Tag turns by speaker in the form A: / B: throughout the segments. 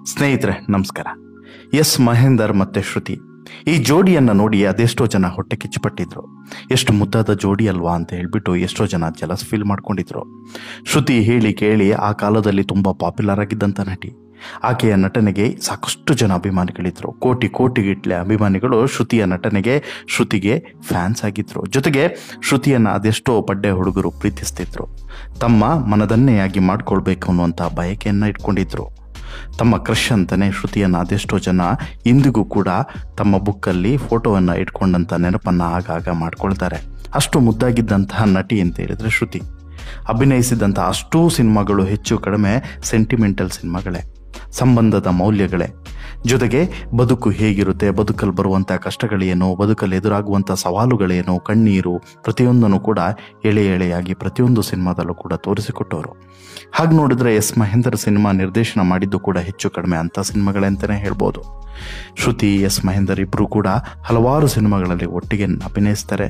A: ಸ್ನೇಹಿತರೆ ನಮಸ್ಕಾರ ಎಸ್ ಮಹೇಂದರ್ ಮತ್ತೆ ಶ್ರುತಿ ಈ ಜೋಡಿಯನ್ನ ನೋಡಿ ಅದೆಷ್ಟೋ ಜನ ಹೊಟ್ಟೆ ಕಿಚ್ಚುಪಟ್ಟಿದ್ರು ಎಷ್ಟು ಮುದ್ದಾದ ಜೋಡಿ ಅಲ್ವಾ ಅಂತ ಹೇಳ್ಬಿಟ್ಟು ಎಷ್ಟೋ ಜನ ಜಲಸ್ ಫೀಲ್ ಮಾಡ್ಕೊಂಡಿದ್ರು ಶ್ರುತಿ ಹೇಳಿ ಕೇಳಿ ಆ ಕಾಲದಲ್ಲಿ ತುಂಬಾ ಪಾಪ್ಯುಲರ್ ಆಗಿದ್ದಂಥ ನಟಿ ಆಕೆಯ ನಟನೆಗೆ ಸಾಕಷ್ಟು ಜನ ಅಭಿಮಾನಿಗಳಿದ್ರು ಕೋಟಿ ಕೋಟಿಗಿಟ್ಲೆ ಅಭಿಮಾನಿಗಳು ಶ್ರುತಿಯ ನಟನೆಗೆ ಶ್ರುತಿಗೆ ಫ್ಯಾನ್ಸ್ ಆಗಿದ್ರು ಜೊತೆಗೆ ಶ್ರುತಿಯನ್ನ ಅದೆಷ್ಟೋ ಬಡ್ಡೆ ಹುಡುಗರು ಪ್ರೀತಿಸ್ತಿದ್ರು ತಮ್ಮ ಮನದನ್ನೆಯಾಗಿ ಮಾಡ್ಕೊಳ್ಬೇಕು ಅನ್ನುವಂಥ ಬಯಕೆಯನ್ನ ಇಟ್ಕೊಂಡಿದ್ರು ತಮ್ಮ ಕ್ರಶ್ ಅಂತಾನೆ ಶ್ರುತಿಯನ್ನ ಅದೆಷ್ಟೋ ಜನ ಇಂದಿಗೂ ಕೂಡ ತಮ್ಮ ಬುಕ್ಕಲ್ಲಿ ಫೋಟೋವನ್ನು ಇಟ್ಕೊಂಡಂಥ ನೆನಪನ್ನ ಆಗಾಗ ಮಾಡ್ಕೊಳ್ತಾರೆ ಅಷ್ಟು ಮುದ್ದಾಗಿದ್ದಂತಹ ನಟಿ ಅಂತ ಹೇಳಿದ್ರೆ ಶ್ರುತಿ ಅಭಿನಯಿಸಿದಂಥ ಅಷ್ಟೂ ಸಿನಿಮಾಗಳು ಹೆಚ್ಚು ಕಡಿಮೆ ಸೆಂಟಿಮೆಂಟಲ್ ಸಿನಿಮಾಗಳೇ ಸಂಬಂಧದ ಮೌಲ್ಯಗಳೇ ಜೊತೆಗೆ ಬದುಕು ಹೇಗಿರುತ್ತೆ ಬದುಕಲ್ಲಿ ಬರುವಂಥ ಕಷ್ಟಗಳೇನು ಬದುಕಲ್ಲಿ ಎದುರಾಗುವಂಥ ಸವಾಲುಗಳೇನು ಕಣ್ಣೀರು ಪ್ರತಿಯೊಂದನ್ನು ಕೂಡ ಎಳೆ ಎಳೆಯಾಗಿ ಪ್ರತಿಯೊಂದು ಸಿನಿಮಾದಲ್ಲೂ ಕೂಡ ತೋರಿಸಿಕೊಟ್ಟವರು ಹಾಗೆ ನೋಡಿದ್ರೆ ಎಸ್ ಮಹೇಂದರ್ ಸಿನಿಮಾ ನಿರ್ದೇಶನ ಮಾಡಿದ್ದು ಕೂಡ ಹೆಚ್ಚು ಕಡಿಮೆ ಅಂಥ ಸಿನಿಮಾಗಳೇ ಅಂತಲೇ ಹೇಳ್ಬೋದು ಶ್ರುತಿ ಎಸ್ ಮಹೇಂದರ್ ಇಬ್ಬರು ಕೂಡ ಹಲವಾರು ಸಿನಿಮಾಗಳಲ್ಲಿ ಒಟ್ಟಿಗೆ ಅಭಿನಯಿಸ್ತಾರೆ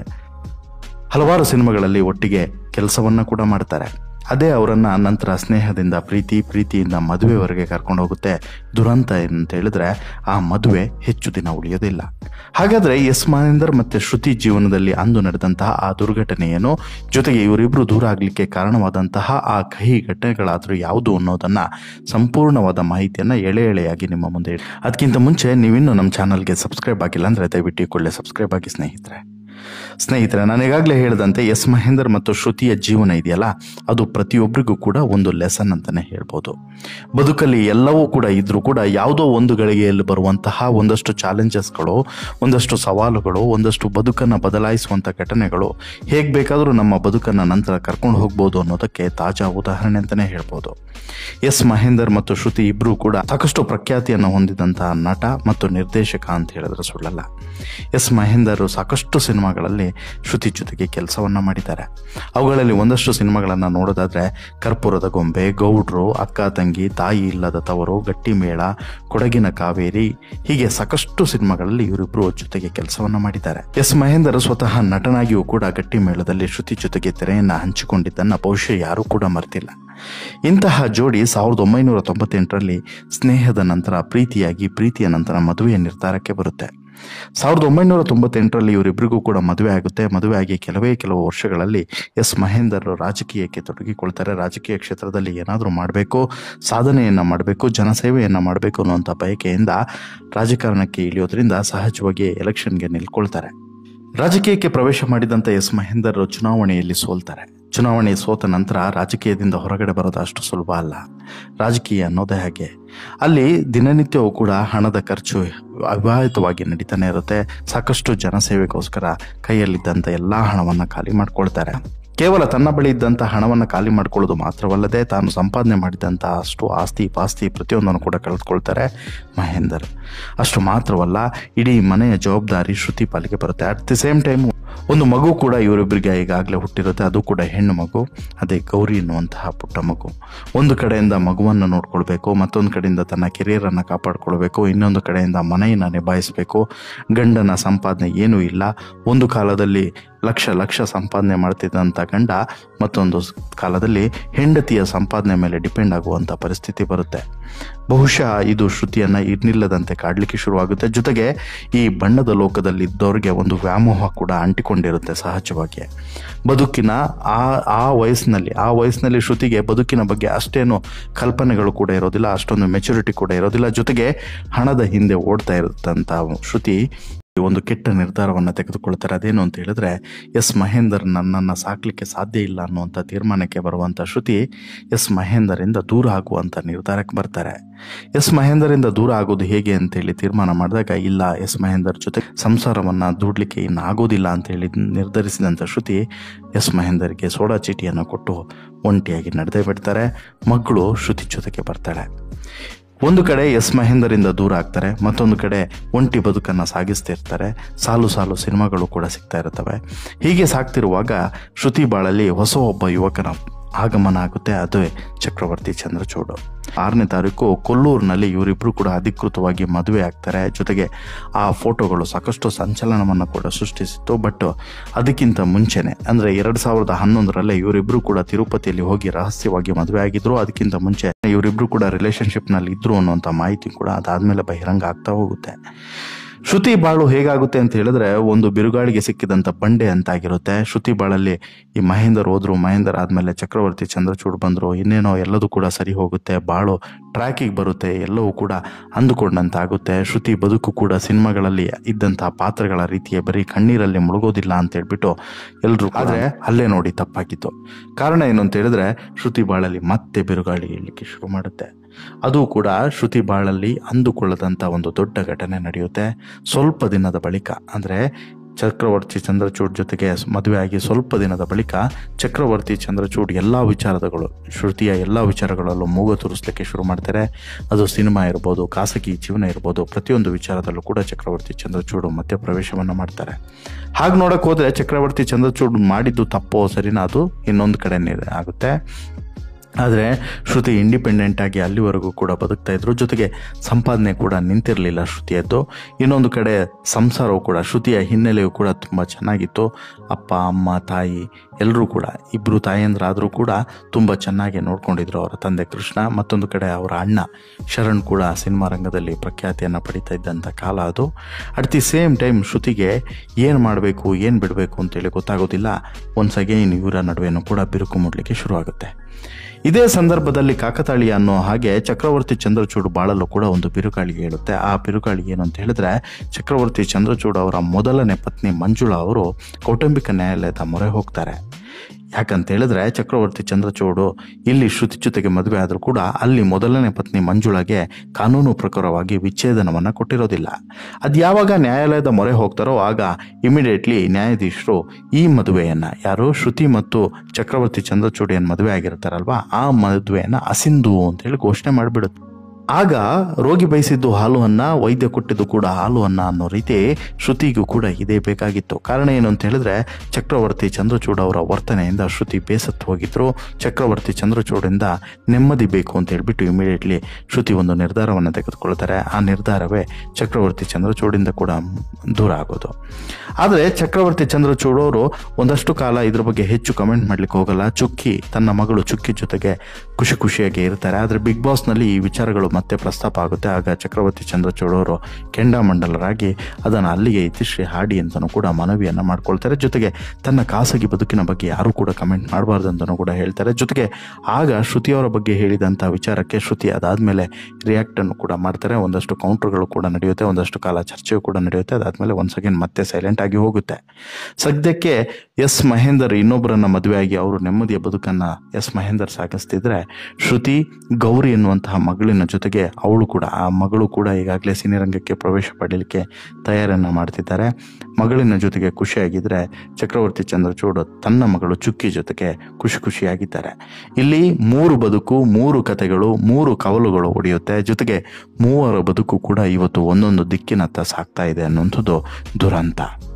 A: ಹಲವಾರು ಸಿನಿಮಾಗಳಲ್ಲಿ ಒಟ್ಟಿಗೆ ಕೆಲಸವನ್ನ ಕೂಡ ಮಾಡ್ತಾರೆ ಅದೇ ಅವರನ್ನ ನಂತರ ಸ್ನೇಹದಿಂದ ಪ್ರೀತಿ ಪ್ರೀತಿಯಿಂದ ಮದುವೆವರೆಗೆ ಕರ್ಕೊಂಡು ಹೋಗುತ್ತೆ ದುರಂತ ಅಂತ ಹೇಳಿದ್ರೆ ಆ ಮದುವೆ ಹೆಚ್ಚು ದಿನ ಉಳಿಯೋದಿಲ್ಲ ಹಾಗಾದ್ರೆ ಎಸ್ ಮಹೇಂದರ್ ಮತ್ತೆ ಶ್ರುತಿ ಜೀವನದಲ್ಲಿ ಅಂದು ನಡೆದಂತಹ ಆ ದುರ್ಘಟನೆ ಏನು ಜೊತೆಗೆ ಇವರಿಬ್ರು ದೂರ ಆಗ್ಲಿಕ್ಕೆ ಕಾರಣವಾದಂತಹ ಆ ಕಹಿ ಘಟನೆಗಳಾದ್ರೂ ಯಾವುದು ಅನ್ನೋದನ್ನ ಸಂಪೂರ್ಣವಾದ ಮಾಹಿತಿಯನ್ನ ಎಳೆ ಎಳೆಯಾಗಿ ನಿಮ್ಮ ಮುಂದೆ ಇಡ್- ಅದಕ್ಕಿಂತ ಮುಂಚೆ ನೀವಿನ್ನೂ ನಮ್ಮ ಚಾನಲ್ಗೆ ಸಬ್ಸ್ಕ್ರೈಬ್ ಆಗಿಲ್ಲ ಅಂದ್ರೆ ದಯವಿಟ್ಟು ಈ ಕೂಡಲೇ ಸಬ್ಸ್ಕ್ರೈಬ್ ಆಗಿ ಸ್ನೇಹಿತರೆ ಸ್ನೇಹಿತರೆ ನಾನು ಈಗಾಗಲೇ ಹೇಳಿದಂತೆ ಎಸ್ ಮಹೇಂದರ್ ಮತ್ತು ಶ್ರುತಿಯ ಜೀವನ ಇದೆಯಲ್ಲ ಅದು ಪ್ರತಿಯೊಬ್ಬರಿಗೂ ಕೂಡ ಒಂದು ಲೆಸನ್ ಅಂತಾನೆ ಹೇಳ್ಬೋದು ಬದುಕಲ್ಲಿ ಎಲ್ಲವೂ ಕೂಡ ಇದ್ರೂ ಕೂಡ ಯಾವುದೋ ಒಂದು ಗಳಿಗೆಯಲ್ಲಿ ಬರುವಂತಹ ಒಂದಷ್ಟು ಚಾಲೆಂಜಸ್ಗಳು ಒಂದಷ್ಟು ಸವಾಲುಗಳು ಒಂದಷ್ಟು ಬದುಕನ್ನು ಬದಲಾಯಿಸುವಂಥ ಘಟನೆಗಳು ಹೇಗೆ ಬೇಕಾದರೂ ನಮ್ಮ ಬದುಕನ್ನು ನಂತರ ಕರ್ಕೊಂಡು ಹೋಗ್ಬೋದು ಅನ್ನೋದಕ್ಕೆ ತಾಜಾ ಉದಾಹರಣೆ ಅಂತಲೇ ಹೇಳ್ಬೋದು ಎಸ್ ಮಹೇಂದರ್ ಮತ್ತು ಶ್ರುತಿ ಇಬ್ಬರು ಕೂಡ ಸಾಕಷ್ಟು ಪ್ರಖ್ಯಾತಿಯನ್ನು ಹೊಂದಿದಂತಹ ನಟ ಮತ್ತು ನಿರ್ದೇಶಕ ಅಂತ ಹೇಳಿದ್ರೆ ಸುಳ್ಳಲ್ಲ ಎಸ್ ಮಹೇಂದರ್ ಸಾಕಷ್ಟು ಸಿನಿಮಾಗಳಲ್ಲಿ ಶ್ರುತಿ ಜೊತೆಗೆ ಕೆಲಸವನ್ನ ಮಾಡಿದ್ದಾರೆ ಅವುಗಳಲ್ಲಿ ಒಂದಷ್ಟು ಸಿನಿಮಾಗಳನ್ನು ನೋಡೋದಾದ್ರೆ ಕರ್ಪೂರದ ಗೊಂಬೆ ಗೌಡ್ರು ಅಕ್ಕ ತಂಗಿ ತಾಯಿ ಇಲ್ಲದ ತವರು ಗಟ್ಟಿಮೇಳ ಕೊಡಗಿನ ಕಾವೇರಿ ಹೀಗೆ ಸಾಕಷ್ಟು ಸಿನಿಮಾಗಳಲ್ಲಿ ಇವರಿಬ್ರು ಜೊತೆಗೆ ಕೆಲಸವನ್ನ ಮಾಡಿದ್ದಾರೆ ಎಸ್ ಮಹೇಂದರ್ ಸ್ವತಃ ನಟನಾಗಿಯೂ ಕೂಡ ಗಟ್ಟಿಮೇಳದಲ್ಲಿ ಶ್ರುತಿ ಜೊತೆಗೆ ತೆರೆಯನ್ನ ಹಂಚಿಕೊಂಡಿದ್ದನ್ನ ಬಹುಶಃ ಯಾರೂ ಕೂಡ ಮರ್ತಿಲ್ಲ ಇಂತಹ ಜೋಡಿ ಸಾವಿರದ ಒಂಬೈನೂರ ತೊಂಬತ್ತೆಂಟರಲ್ಲಿ ಸ್ನೇಹದ ನಂತರ ಪ್ರೀತಿಯಾಗಿ ಪ್ರೀತಿಯ ನಂತರ ಮದುವೆಯ ನಿರ್ಧಾರಕ್ಕೆ ಬರುತ್ತೆ ಸಾವಿರದ ಒಂಬೈನೂರ ತೊಂಬತ್ತೆಂಟರಲ್ಲಿ ಇವರಿಬ್ಬರಿಗೂ ಕೂಡ ಮದುವೆ ಆಗುತ್ತೆ ಮದುವೆ ಆಗಿ ಕೆಲವೇ ಕೆಲವು ವರ್ಷಗಳಲ್ಲಿ ಎಸ್ ಮಹೇಂದರ್ ರಾಜಕೀಯಕ್ಕೆ ತೊಡಗಿಕೊಳ್ತಾರೆ ರಾಜಕೀಯ ಕ್ಷೇತ್ರದಲ್ಲಿ ಏನಾದರೂ ಮಾಡಬೇಕು ಸಾಧನೆಯನ್ನು ಮಾಡಬೇಕು ಜನಸೇವೆಯನ್ನು ಮಾಡಬೇಕು ಅನ್ನುವಂಥ ಬಯಕೆಯಿಂದ ರಾಜಕಾರಣಕ್ಕೆ ಇಳಿಯೋದ್ರಿಂದ ಸಹಜವಾಗಿ ಎಲೆಕ್ಷನ್ಗೆ ನಿಲ್ಕೊಳ್ತಾರೆ ರಾಜಕೀಯಕ್ಕೆ ಪ್ರವೇಶ ಮಾಡಿದಂಥ ಎಸ್ ಮಹೇಂದರ್ ಚುನಾವಣೆಯಲ್ಲಿ ಸೋಲ್ತಾರೆ ಚುನಾವಣೆ ಸೋತ ನಂತರ ರಾಜಕೀಯದಿಂದ ಹೊರಗಡೆ ಬರೋದು ಅಷ್ಟು ಸುಲಭ ಅಲ್ಲ ರಾಜಕೀಯ ಅನ್ನೋದೇ ಹಾಗೆ ಅಲ್ಲಿ ದಿನನಿತ್ಯವೂ ಕೂಡ ಹಣದ ಖರ್ಚು ಅವಿವಾಹಿತವಾಗಿ ನಡೀತಾನೆ ಇರುತ್ತೆ ಸಾಕಷ್ಟು ಜನಸೇವೆಗೋಸ್ಕರ ಕೈಯಲ್ಲಿದ್ದಂಥ ಎಲ್ಲ ಹಣವನ್ನು ಖಾಲಿ ಮಾಡ್ಕೊಳ್ತಾರೆ ಕೇವಲ ತನ್ನ ಬಳಿ ಇದ್ದಂಥ ಹಣವನ್ನು ಖಾಲಿ ಮಾಡ್ಕೊಳ್ಳೋದು ಮಾತ್ರವಲ್ಲದೆ ತಾನು ಸಂಪಾದನೆ ಮಾಡಿದಂಥ ಅಷ್ಟು ಆಸ್ತಿ ಪಾಸ್ತಿ ಪ್ರತಿಯೊಂದನ್ನು ಕೂಡ ಕಳೆದುಕೊಳ್ತಾರೆ ಮಹೇಂದರ್ ಅಷ್ಟು ಮಾತ್ರವಲ್ಲ ಇಡೀ ಮನೆಯ ಜವಾಬ್ದಾರಿ ಶ್ರುತಿ ಪಾಲಿಗೆ ಬರುತ್ತೆ ಅಟ್ ದಿ ಸೇಮ್ ಟೈಮ್ ಒಂದು ಮಗು ಕೂಡ ಇವರಿಬ್ಬರಿಗೆ ಈಗಾಗಲೇ ಹುಟ್ಟಿರುತ್ತೆ ಅದು ಕೂಡ ಹೆಣ್ಣು ಮಗು ಅದೇ ಗೌರಿ ಎನ್ನುವಂತಹ ಪುಟ್ಟ ಮಗು ಒಂದು ಕಡೆಯಿಂದ ಮಗುವನ್ನು ನೋಡ್ಕೊಳ್ಬೇಕು ಮತ್ತೊಂದು ಕಡೆಯಿಂದ ತನ್ನ ಕೆರಿಯರನ್ನು ಕಾಪಾಡ್ಕೊಳ್ಬೇಕು ಇನ್ನೊಂದು ಕಡೆಯಿಂದ ಮನೆಯನ್ನು ನಿಭಾಯಿಸಬೇಕು ಗಂಡನ ಸಂಪಾದನೆ ಏನೂ ಇಲ್ಲ ಒಂದು ಕಾಲದಲ್ಲಿ ಲಕ್ಷ ಲಕ್ಷ ಸಂಪಾದನೆ ಮಾಡ್ತಿದ್ದಂಥ ಗಂಡ ಮತ್ತೊಂದು ಸ್- ಕಾಲದಲ್ಲಿ ಹೆಂಡತಿಯ ಸಂಪಾದನೆ ಮೇಲೆ ಡಿಪೆಂಡ್ ಆಗುವಂಥ ಪರಿಸ್ಥಿತಿ ಬರುತ್ತೆ ಬಹುಶಃ ಇದು ಶ್ರುತಿಯನ್ನ ಇನ್ನಿಲ್ಲದಂತೆ ಕಾಡ್ಲಿಕ್ಕೆ ಶುರುವಾಗುತ್ತೆ ಜೊತೆಗೆ ಈ ಬಣ್ಣದ ಲೋಕದಲ್ಲಿ ಇದ್ದವ್ರಿಗೆ ಒಂದು ವ್ಯಾಮೋಹ ಕೂಡ ಅಂಟಿಕೊಂಡಿರುತ್ತೆ ಸಹಜವಾಗಿ ಬದುಕಿನ ಆ ಆ ವಯಸ್ಸಿನಲ್ಲಿ ಆ ವಯಸ್ಸಿನಲ್ಲಿ ಶ್ರುತಿಗೆ ಬದುಕಿನ ಬಗ್ಗೆ ಅಷ್ಟೇನು ಕಲ್ಪನೆಗಳು ಕೂಡ ಇರೋದಿಲ್ಲ ಅಷ್ಟೊಂದು ಮೆಚುರಿಟಿ ಕೂಡ ಇರೋದಿಲ್ಲ ಜೊತೆಗೆ ಹಣದ ಹಿಂದೆ ಓಡ್ತಾ ಇರುತ್ತಂತ ಶ್ರುತಿ ಒಂದು ಕೆಟ್ಟ ನಿರ್ಧಾರವನ್ನು ತೆಗೆದುಕೊಳ್ತಾರೆ ಅದೇನು ಅಂತ ಹೇಳಿದ್ರೆ ಎಸ್ ಮಹೇಂದರ್ ನನ್ನನ್ನು ಸಾಕ್ಲಿಕ್ಕೆ ಸಾಧ್ಯ ಇಲ್ಲ ಅನ್ನುವಂಥ ತೀರ್ಮಾನಕ್ಕೆ ಬರುವಂಥ ಶ್ರುತಿ ಎಸ್ ಮಹೇಂದರಿಂದ ದೂರ ಆಗುವಂಥ ನಿರ್ಧಾರಕ್ಕೆ ಬರ್ತಾರೆ ಎಸ್ ಮಹೇಂದರಿಂದ ದೂರ ಆಗೋದು ಹೇಗೆ ಅಂತೇಳಿ ತೀರ್ಮಾನ ಮಾಡಿದಾಗ ಇಲ್ಲ ಎಸ್ ಮಹೇಂದರ್ ಜೊತೆ ಸಂಸಾರವನ್ನು ದೂಡ್ಲಿಕ್ಕೆ ಇನ್ನು ಆಗೋದಿಲ್ಲ ಅಂತೇಳಿ ನಿರ್ಧರಿಸಿದಂಥ ಶ್ರುತಿ ಎಸ್ ಮಹೇಂದರ್ಗೆ ಸೋಡಾ ಚೀಟಿಯನ್ನು ಕೊಟ್ಟು ಒಂಟಿಯಾಗಿ ನಡೆದೇ ಬಿಡ್ತಾರೆ ಮಗಳು ಶ್ರುತಿ ಜೊತೆಗೆ ಬರ್ತಾಳೆ ಒಂದು ಕಡೆ ಎಸ್ ಮಹೇಂದರಿಂದ ದೂರ ಆಗ್ತಾರೆ ಮತ್ತೊಂದು ಕಡೆ ಒಂಟಿ ಬದುಕನ್ನು ಸಾಗಿಸ್ತಿರ್ತಾರೆ ಸಾಲು ಸಾಲು ಸಿನಿಮಾಗಳು ಕೂಡ ಸಿಗ್ತಾ ಇರ್ತವೆ ಹೀಗೆ ಸಾಗ್ತಿರುವಾಗ ಶ್ರುತಿ ಬಾಳಲ್ಲಿ ಹೊಸ ಒಬ್ಬ ಯುವಕನ ಆಗಮನ ಆಗುತ್ತೆ ಅದುವೇ ಚಕ್ರವರ್ತಿ ಚಂದ್ರಚೂಡು ಆರನೇ ತಾರೀಕು ಕೊಲ್ಲೂರಿನಲ್ಲಿ ಇವರಿಬ್ರು ಕೂಡ ಅಧಿಕೃತವಾಗಿ ಮದುವೆ ಆಗ್ತಾರೆ ಜೊತೆಗೆ ಆ ಫೋಟೋಗಳು ಸಾಕಷ್ಟು ಸಂಚಲನವನ್ನು ಕೂಡ ಸೃಷ್ಟಿಸಿತ್ತು ಬಟ್ ಅದಕ್ಕಿಂತ ಮುಂಚೆನೆ ಅಂದ್ರೆ ಎರಡ್ ಸಾವಿರದ ಹನ್ನೊಂದರಲ್ಲೇ ಇವರಿಬ್ರು ಕೂಡ ತಿರುಪತಿಯಲ್ಲಿ ಹೋಗಿ ರಹಸ್ಯವಾಗಿ ಮದುವೆ ಆಗಿದ್ರು ಅದಕ್ಕಿಂತ ಮುಂಚೆ ಇವರಿಬ್ರು ಕೂಡ ರಿಲೇಶನ್ಶಿಪ್ ನಲ್ಲಿ ಇದ್ರು ಅನ್ನುವಂಥ ಮಾಹಿತಿ ಕೂಡ ಅದಾದ್ಮೇಲೆ ಬಹಿರಂಗ ಆಗ್ತಾ ಹೋಗುತ್ತೆ ಶ್ರುತಿ ಬಾಳು ಹೇಗಾಗುತ್ತೆ ಅಂತ ಹೇಳಿದ್ರೆ ಒಂದು ಬಿರುಗಾಳಿಗೆ ಸಿಕ್ಕಿದಂತ ಬಂಡೆ ಅಂತಾಗಿರುತ್ತೆ ಶ್ರುತಿ ಬಾಳಲ್ಲಿ ಈ ಮಹೇಂದರ್ ಹೋದ್ರು ಮಹೇಂದರ್ ಆದ್ಮೇಲೆ ಚಕ್ರವರ್ತಿ ಚಂದ್ರಚೂಡ್ ಬಂದ್ರು ಇನ್ನೇನೋ ಎಲ್ಲದೂ ಕೂಡ ಸರಿ ಹೋಗುತ್ತೆ ಬಾಳು ಟ್ರ್ಯಾಕಿಗೆ ಬರುತ್ತೆ ಎಲ್ಲವೂ ಕೂಡ ಅಂದುಕೊಂಡಂತಾಗುತ್ತೆ ಶ್ರುತಿ ಬದುಕು ಕೂಡ ಸಿನಿಮಾಗಳಲ್ಲಿ ಇದ್ದಂತಹ ಪಾತ್ರಗಳ ರೀತಿಯ ಬರೀ ಕಣ್ಣೀರಲ್ಲಿ ಮುಳುಗೋದಿಲ್ಲ ಅಂತ ಹೇಳ್ಬಿಟ್ಟು ಎಲ್ರು ಆದ್ರೆ ಅಲ್ಲೇ ನೋಡಿ ತಪ್ಪಾಗಿತ್ತು ಕಾರಣ ಏನು ಅಂತ ಹೇಳಿದ್ರೆ ಶ್ರುತಿ ಬಾಳಲ್ಲಿ ಮತ್ತೆ ಬಿರುಗಾಳಿ ಇಳ್ಲಿಕ್ಕೆ ಶುರು ಮಾಡುತ್ತೆ ಅದು ಕೂಡ ಶ್ರುತಿ ಬಾಳಲ್ಲಿ ಅಂದುಕೊಳ್ಳದಂತ ಒಂದು ದೊಡ್ಡ ಘಟನೆ ನಡೆಯುತ್ತೆ ಸ್ವಲ್ಪ ದಿನದ ಬಳಿಕ ಅಂದ್ರೆ ಚಕ್ರವರ್ತಿ ಚಂದ್ರಚೂಡ್ ಜೊತೆಗೆ ಮದುವೆ ಆಗಿ ಸ್ವಲ್ಪ ದಿನದ ಬಳಿಕ ಚಕ್ರವರ್ತಿ ಚಂದ್ರಚೂಡ್ ಎಲ್ಲಾ ವಿಚಾರಗಳು ಶ್ರುತಿಯ ಎಲ್ಲಾ ವಿಚಾರಗಳಲ್ಲೂ ಮೂಗು ತೋರಿಸ್ಲಿಕ್ಕೆ ಶುರು ಮಾಡ್ತಾರೆ ಅದು ಸಿನಿಮಾ ಇರ್ಬೋದು ಖಾಸಗಿ ಜೀವನ ಇರ್ಬೋದು ಪ್ರತಿಯೊಂದು ವಿಚಾರದಲ್ಲೂ ಕೂಡ ಚಕ್ರವರ್ತಿ ಚಂದ್ರಚೂಡು ಮಧ್ಯ ಪ್ರವೇಶವನ್ನು ಮಾಡ್ತಾರೆ ಹಾಗೆ ನೋಡಕ್ ಹೋದ್ರೆ ಚಕ್ರವರ್ತಿ ಚಂದ್ರಚೂಡ್ ಮಾಡಿದ್ದು ತಪ್ಪೋ ಸರಿನಾ ಅದು ಇನ್ನೊಂದು ಕಡೆ ಆಗುತ್ತೆ ಆದರೆ ಶ್ರುತಿ ಇಂಡಿಪೆಂಡೆಂಟ್ ಆಗಿ ಅಲ್ಲಿವರೆಗೂ ಕೂಡ ಬದುಕ್ತಾ ಇದ್ರು ಜೊತೆಗೆ ಸಂಪಾದನೆ ಕೂಡ ನಿಂತಿರಲಿಲ್ಲ ಶ್ರುತಿಯದ್ದು ಇನ್ನೊಂದು ಕಡೆ ಸಂಸಾರವು ಕೂಡ ಶ್ರುತಿಯ ಹಿನ್ನೆಲೆಯು ಕೂಡ ತುಂಬ ಚೆನ್ನಾಗಿತ್ತು ಅಪ್ಪ ಅಮ್ಮ ತಾಯಿ ಎಲ್ಲರೂ ಕೂಡ ಇಬ್ಬರು ತಾಯಂದ್ರಾದರೂ ಕೂಡ ತುಂಬ ಚೆನ್ನಾಗಿ ನೋಡ್ಕೊಂಡಿದ್ರು ಅವರ ತಂದೆ ಕೃಷ್ಣ ಮತ್ತೊಂದು ಕಡೆ ಅವರ ಅಣ್ಣ ಶರಣ್ ಕೂಡ ಸಿನಿಮಾ ರಂಗದಲ್ಲಿ ಪ್ರಖ್ಯಾತಿಯನ್ನು ಪಡಿತಾ ಇದ್ದಂಥ ಕಾಲ ಅದು ಅಟ್ ದಿ ಸೇಮ್ ಟೈಮ್ ಶ್ರುತಿಗೆ ಏನು ಮಾಡಬೇಕು ಏನು ಬಿಡಬೇಕು ಅಂತೇಳಿ ಗೊತ್ತಾಗೋದಿಲ್ಲ ಒನ್ಸ್ ಅಗೈನ್ ಇವರ ನಡುವೆನೂ ಕೂಡ ಬಿರುಕು ಮೂಡಲಿಕ್ಕೆ ಶುರುವಾಗುತ್ತೆ ಇದೇ ಸಂದರ್ಭದಲ್ಲಿ ಕಾಕತಾಳಿ ಅನ್ನೋ ಹಾಗೆ ಚಕ್ರವರ್ತಿ ಚಂದ್ರಚೂಡ್ ಬಾಳಲು ಕೂಡ ಒಂದು ಬಿರುಗಾಳಿ ಹೇಳುತ್ತೆ ಆ ಬಿರುಗಾಳಿ ಏನು ಅಂತ ಹೇಳಿದ್ರೆ ಚಕ್ರವರ್ತಿ ಚಂದ್ರಚೂಡ್ ಅವರ ಮೊದಲನೇ ಪತ್ನಿ ಮಂಜುಳಾ ಅವರು ಕೌಟುಂಬಿಕ ನ್ಯಾಯಾಲಯದ ಮೊರೆ ಹೋಗ್ತಾರೆ ಯಾಕಂತ ಹೇಳಿದ್ರೆ ಚಕ್ರವರ್ತಿ ಚಂದ್ರಚೂಡು ಇಲ್ಲಿ ಶ್ರುತಿ ಜೊತೆಗೆ ಮದುವೆ ಆದರೂ ಕೂಡ ಅಲ್ಲಿ ಮೊದಲನೇ ಪತ್ನಿ ಮಂಜುಳಾಗೆ ಕಾನೂನು ಪ್ರಕಾರವಾಗಿ ವಿಚ್ಛೇದನವನ್ನ ಕೊಟ್ಟಿರೋದಿಲ್ಲ ಅದು ಯಾವಾಗ ನ್ಯಾಯಾಲಯದ ಮೊರೆ ಹೋಗ್ತಾರೋ ಆಗ ಇಮಿಡಿಯೇಟ್ಲಿ ನ್ಯಾಯಾಧೀಶರು ಈ ಮದುವೆಯನ್ನ ಯಾರು ಶ್ರುತಿ ಮತ್ತು ಚಕ್ರವರ್ತಿ ಚಂದ್ರಚೂಡ್ ಏನ್ ಮದುವೆ ಆಗಿರ್ತಾರಲ್ವಾ ಆ ಮದುವೆಯನ್ನ ಅಸಿಂಧು ಅಂತ ಹೇಳಿ ಘೋಷಣೆ ಮಾಡಿಬಿಡುತ್ತೆ ಆಗ ರೋಗಿ ಬಯಸಿದ್ದು ಹಾಲು ಅನ್ನ ವೈದ್ಯ ಕೊಟ್ಟಿದ್ದು ಕೂಡ ಹಾಲು ಅನ್ನ ಅನ್ನೋ ರೀತಿ ಶ್ರುತಿಗೂ ಕೂಡ ಇದೇ ಬೇಕಾಗಿತ್ತು ಕಾರಣ ಏನು ಅಂತ ಹೇಳಿದ್ರೆ ಚಕ್ರವರ್ತಿ ಚಂದ್ರಚೂಡ್ ಅವರ ವರ್ತನೆಯಿಂದ ಶ್ರುತಿ ಬೇಸತ್ತು ಹೋಗಿದ್ರು ಚಕ್ರವರ್ತಿ ಚಂದ್ರಚೂಡಿಂದ ನೆಮ್ಮದಿ ಬೇಕು ಅಂತ ಹೇಳ್ಬಿಟ್ಟು ಇಮಿಡಿಯೇಟ್ಲಿ ಶ್ರುತಿ ಒಂದು ನಿರ್ಧಾರವನ್ನು ತೆಗೆದುಕೊಳ್ತಾರೆ ಆ ನಿರ್ಧಾರವೇ ಚಕ್ರವರ್ತಿ ಚಂದ್ರಚೂಡಿಂದ ಕೂಡ ದೂರ ಆಗೋದು ಆದರೆ ಚಕ್ರವರ್ತಿ ಚಂದ್ರಚೂಡ್ ಅವರು ಒಂದಷ್ಟು ಕಾಲ ಇದ್ರ ಬಗ್ಗೆ ಹೆಚ್ಚು ಕಮೆಂಟ್ ಮಾಡ್ಲಿಕ್ಕೆ ಹೋಗಲ್ಲ ಚುಕ್ಕಿ ತನ್ನ ಮಗಳು ಚುಕ್ಕಿ ಜೊತೆಗೆ ಖುಷಿ ಖುಷಿಯಾಗಿ ಇರ್ತಾರೆ ಆದರೆ ಬಿಗ್ ಬಾಸ್ನಲ್ಲಿ ಈ ವಿಚಾರಗಳು ಮತ್ತೆ ಪ್ರಸ್ತಾಪ ಆಗುತ್ತೆ ಆಗ ಚಕ್ರವರ್ತಿ ಚಂದ್ರಚೂಡ್ ಅವರು ಕೆಂಡಾಮಂಡಲರಾಗಿ ಅದನ್ನು ಅಲ್ಲಿಗೆ ಇತಿಶ್ರೀ ಹಾಡಿ ಅಂತಲೂ ಕೂಡ ಮನವಿಯನ್ನು ಮಾಡ್ಕೊಳ್ತಾರೆ ಜೊತೆಗೆ ತನ್ನ ಖಾಸಗಿ ಬದುಕಿನ ಬಗ್ಗೆ ಯಾರು ಕೂಡ ಕಮೆಂಟ್ ಮಾಡಬಾರ್ದು ಅಂತಲೂ ಕೂಡ ಹೇಳ್ತಾರೆ ಜೊತೆಗೆ ಆಗ ಶ್ರುತಿಯವರ ಬಗ್ಗೆ ಹೇಳಿದಂಥ ವಿಚಾರಕ್ಕೆ ಶ್ರುತಿ ಅದಾದಮೇಲೆ ರಿಯಾಕ್ಟನ್ನು ಕೂಡ ಮಾಡ್ತಾರೆ ಒಂದಷ್ಟು ಕೌಂಟರ್ಗಳು ಕೂಡ ನಡೆಯುತ್ತೆ ಒಂದಷ್ಟು ಕಾಲ ಚರ್ಚೆಯು ಕೂಡ ನಡೆಯುತ್ತೆ ಅದಾದಮೇಲೆ ಒನ್ಸ್ ಅಗೇನ್ ಮತ್ತೆ ಸೈಲೆಂಟ್ ಆಗಿ ಹೋಗುತ್ತೆ ಸದ್ಯಕ್ಕೆ ಎಸ್ ಮಹೇಂದರ್ ಇನ್ನೊಬ್ಬರನ್ನ ಮದುವೆಯಾಗಿ ಅವರು ನೆಮ್ಮದಿಯ ಬದುಕನ್ನ ಎಸ್ ಮಹೇಂದರ್ ಸಾಗಿಸ್ತಿದ್ರೆ ಶ್ರುತಿ ಗೌರಿ ಎನ್ನುವಂತಹ ಮಗಳಿನ ಜೊತೆಗೆ ಅವಳು ಕೂಡ ಆ ಮಗಳು ಕೂಡ ಈಗಾಗಲೇ ಸಿನಿರಂಗಕ್ಕೆ ಪ್ರವೇಶ ಪಡೀಲಿಕ್ಕೆ ತಯಾರನ್ನ ಮಾಡ್ತಿದ್ದಾರೆ ಮಗಳಿನ ಜೊತೆಗೆ ಖುಷಿಯಾಗಿದ್ರೆ ಚಕ್ರವರ್ತಿ ಚಂದ್ರಚೂಡ್ ತನ್ನ ಮಗಳು ಚುಕ್ಕಿ ಜೊತೆಗೆ ಖುಷಿ ಖುಷಿಯಾಗಿದ್ದಾರೆ ಇಲ್ಲಿ ಮೂರು ಬದುಕು ಮೂರು ಕಥೆಗಳು ಮೂರು ಕವಲುಗಳು ಒಡೆಯುತ್ತೆ ಜೊತೆಗೆ ಮೂವರ ಬದುಕು ಕೂಡ ಇವತ್ತು ಒಂದೊಂದು ದಿಕ್ಕಿನತ್ತ ಸಾಗ್ತಾ ಇದೆ ಅನ್ನುವಂಥದ್ದು ದುರಂತ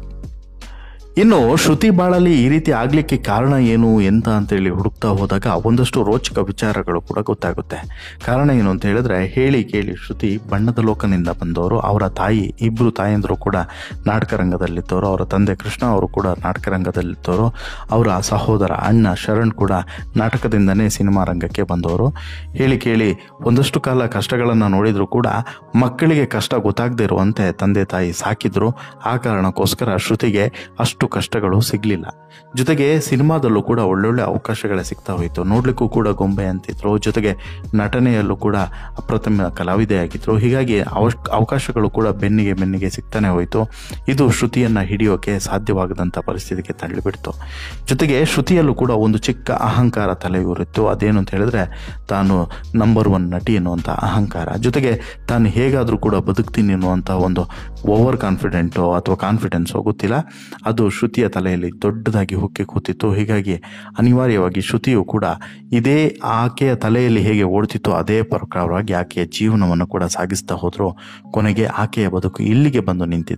A: ಇನ್ನು ಶ್ರುತಿ ಬಾಳಲ್ಲಿ ಈ ರೀತಿ ಆಗ್ಲಿಕ್ಕೆ ಕಾರಣ ಏನು ಎಂತ ಅಂತೇಳಿ ಹುಡುಕ್ತಾ ಹೋದಾಗ ಒಂದಷ್ಟು ರೋಚಕ ವಿಚಾರಗಳು ಕೂಡ ಗೊತ್ತಾಗುತ್ತೆ ಕಾರಣ ಏನು ಅಂತ ಹೇಳಿದ್ರೆ ಹೇಳಿ ಕೇಳಿ ಶ್ರುತಿ ಬಣ್ಣದ ಲೋಕನಿಂದ ಬಂದವರು ಅವರ ತಾಯಿ ಇಬ್ರು ತಾಯಂದರು ಕೂಡ ನಾಟಕ ರಂಗದಲ್ಲಿದ್ದವರು ಅವರ ತಂದೆ ಕೃಷ್ಣ ಅವರು ಕೂಡ ನಾಟಕ ರಂಗದಲ್ಲಿದ್ದವರು ಅವರ ಸಹೋದರ ಅಣ್ಣ ಶರಣ್ ಕೂಡ ನಾಟಕದಿಂದನೇ ಸಿನಿಮಾ ರಂಗಕ್ಕೆ ಬಂದವರು ಹೇಳಿ ಕೇಳಿ ಒಂದಷ್ಟು ಕಾಲ ಕಷ್ಟಗಳನ್ನು ನೋಡಿದ್ರು ಕೂಡ ಮಕ್ಕಳಿಗೆ ಕಷ್ಟ ಗೊತ್ತಾಗದೇ ಇರುವಂತೆ ತಂದೆ ತಾಯಿ ಸಾಕಿದ್ರು ಆ ಕಾರಣಕ್ಕೋಸ್ಕರ ಶ್ರುತಿಗೆ ಅಷ್ಟು ಕಷ್ಟಗಳು ಸಿಗ್ಲಿಲ್ಲ ಜೊತೆಗೆ ಸಿನಿಮಾದಲ್ಲೂ ಕೂಡ ಒಳ್ಳೊಳ್ಳೆ ಅವಕಾಶಗಳೇ ಸಿಗ್ತಾ ಹೋಯಿತು ನೋಡ್ಲಿಕ್ಕೂ ಕೂಡ ಗೊಂಬೆ ಅಂತಿದ್ರು ಜೊತೆಗೆ ನಟನೆಯಲ್ಲೂ ಕೂಡ ಅಪ್ರತಿಮ ಕಲಾವಿದೆಯಾಗಿದ್ರು ಹೀಗಾಗಿ ಅವಶ್ ಅವಕಾಶಗಳು ಕೂಡ ಬೆನ್ನಿಗೆ ಬೆನ್ನಿಗೆ ಸಿಗ್ತಾನೆ ಹೋಯಿತು ಇದು ಶ್ರುತಿಯನ್ನ ಹಿಡಿಯೋಕೆ ಸಾಧ್ಯವಾಗದಂಥ ಪರಿಸ್ಥಿತಿಗೆ ತಳ್ಳಿಬಿಡ್ತು ಜೊತೆಗೆ ಶ್ರುತಿಯಲ್ಲೂ ಕೂಡ ಒಂದು ಚಿಕ್ಕ ಅಹಂಕಾರ ತಲೆಯೂರಿತ್ತು ಅದೇನು ಅಂತ ಹೇಳಿದ್ರೆ ತಾನು ನಂಬರ್ ಒನ್ ನಟಿ ಎನ್ನುವಂಥ ಅಹಂಕಾರ ಜೊತೆಗೆ ತಾನು ಹೇಗಾದರೂ ಕೂಡ ಬದುಕ್ತೀನಿ ಅನ್ನುವಂಥ ಒಂದು ಓವರ್ ಕಾನ್ಫಿಡೆಂಟೋ ಅಥವಾ ಕಾನ್ಫಿಡೆನ್ಸೋ ಗೊತ್ತಿಲ್ಲ ಅದು ಶ್ರುತಿಯ ತಲೆಯಲ್ಲಿ ದೊಡ್ಡದಾಗಿ ಹುಕ್ಕಿ ಕೂತಿತ್ತು ಹೀಗಾಗಿ ಅನಿವಾರ್ಯವಾಗಿ ಶ್ರುತಿಯು ಕೂಡ ಇದೇ ಆಕೆಯ ತಲೆಯಲ್ಲಿ ಹೇಗೆ ಓಡ್ತಿತ್ತೋ ಅದೇ ಪ್ರಕಾರವಾಗಿ ಆಕೆಯ ಜೀವನವನ್ನು ಕೂಡ ಸಾಗಿಸ್ತಾ ಹೋದ್ರು ಕೊನೆಗೆ ಆಕೆಯ ಬದುಕು ಇಲ್ಲಿಗೆ ಬಂದು ನಿಂತಿದೆ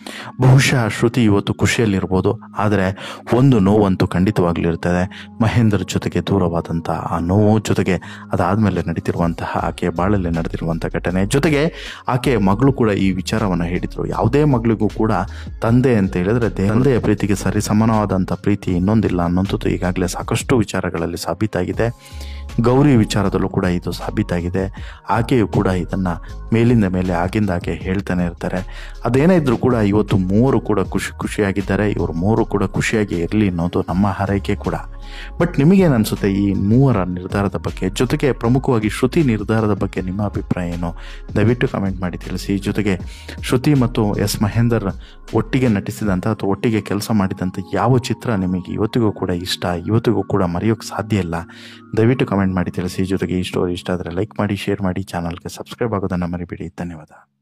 A: ಬಹುಶಃ ಶ್ರುತಿ ಇವತ್ತು ಖುಷಿಯಲ್ಲಿರ್ಬೋದು ಆದರೆ ಒಂದು ನೋವಂತೂ ಖಂಡಿತವಾಗ್ಲೂ ಇರ್ತದೆ ಮಹೇಂದರ್ ಜೊತೆಗೆ ದೂರವಾದಂಥ ಆ ನೋವು ಜೊತೆಗೆ ಅದಾದಮೇಲೆ ನಡೀತಿರುವಂತಹ ಆಕೆಯ ಬಾಳಲ್ಲಿ ನಡೆದಿರುವಂಥ ಘಟನೆ ಜೊತೆಗೆ ಆಕೆಯ ಮಗಳು ಕೂಡ ಈ ವಿಚಾರವನ್ನು ಹೇಳಿದರು ಯಾವುದೇ ಮಗಳಿಗೂ ಕೂಡ ತಂದೆ ಅಂತ ಹೇಳಿದ್ರೆ ದೇ- ತಂದೆಯ ಪ್ರೀತಿಗೆ ಸರಿ ಸಮಾನವಾದಂಥ ಪ್ರೀತಿ ಇನ್ನೊಂದಿಲ್ಲ ಅನ್ನೋಂಥದ್ದು ಈಗಾಗಲೇ ಸಾಕಷ್ಟು ವಿಚಾರಗಳಲ್ಲಿ ಸಾಬೀತಾಗಿದೆ ಗೌರಿ ವಿಚಾರದಲ್ಲೂ ಕೂಡ ಇದು ಸಾಬೀತಾಗಿದೆ ಆಕೆಯು ಕೂಡ ಇದನ್ನು ಮೇಲಿಂದ ಮೇಲೆ ಆಗಿಂದಾಗೆ ಹೇಳ್ತಾನೆ ಇರ್ತಾರೆ ಅದೇನೇ ಇದ್ರೂ ಕೂಡ ಇವತ್ತು ಮೂವರು ಕೂಡ ಖುಷಿ ಖುಷಿಯಾಗಿದ್ದಾರೆ ಇವರು ಮೂವರು ಕೂಡ ಖುಷಿಯಾಗಿ ಇರಲಿ ಅನ್ನೋದು ನಮ್ಮ ಹಾರೈಕೆ ಕೂಡ ಬಟ್ ನಿಮಗೇನು ಅನಿಸುತ್ತೆ ಈ ಮೂವರ ನಿರ್ಧಾರದ ಬಗ್ಗೆ ಜೊತೆಗೆ ಪ್ರಮುಖವಾಗಿ ಶ್ರುತಿ ನಿರ್ಧಾರದ ಬಗ್ಗೆ ನಿಮ್ಮ ಅಭಿಪ್ರಾಯ ಏನು ದಯವಿಟ್ಟು ಕಮೆಂಟ್ ಮಾಡಿ ತಿಳಿಸಿ ಜೊತೆಗೆ ಶ್ರುತಿ ಮತ್ತು ಎಸ್ ಮಹೇಂದರ್ ಒಟ್ಟಿಗೆ ನಟಿಸಿದಂಥ ಅಥವಾ ಒಟ್ಟಿಗೆ ಕೆಲಸ ಮಾಡಿದಂಥ ಯಾವ ಚಿತ್ರ ನಿಮಗೆ ಇವತ್ತಿಗೂ ಕೂಡ ಇಷ್ಟ ಇವತ್ತಿಗೂ ಕೂಡ ಮರೆಯೋಕ್ಕೆ ಸಾಧ್ಯ ಇಲ್ಲ ದಯವಿಟ್ಟು ಕಮೆಂಟ್ ಮಾಡಿ ತಿಳಿಸಿ ಜೊತೆಗೆ ಈ ಸ್ಟೋರಿ ಇಷ್ಟ ಆದರೆ ಲೈಕ್ ಮಾಡಿ ಶೇರ್ ಮಾಡಿ ಚಾನಲ್ಗೆ ಸಬ್ಸ್ಕ್ರೈಬ್ ಆಗೋದನ್ನು ಮರಿಬೇಡಿ ಧನ್ಯವಾದ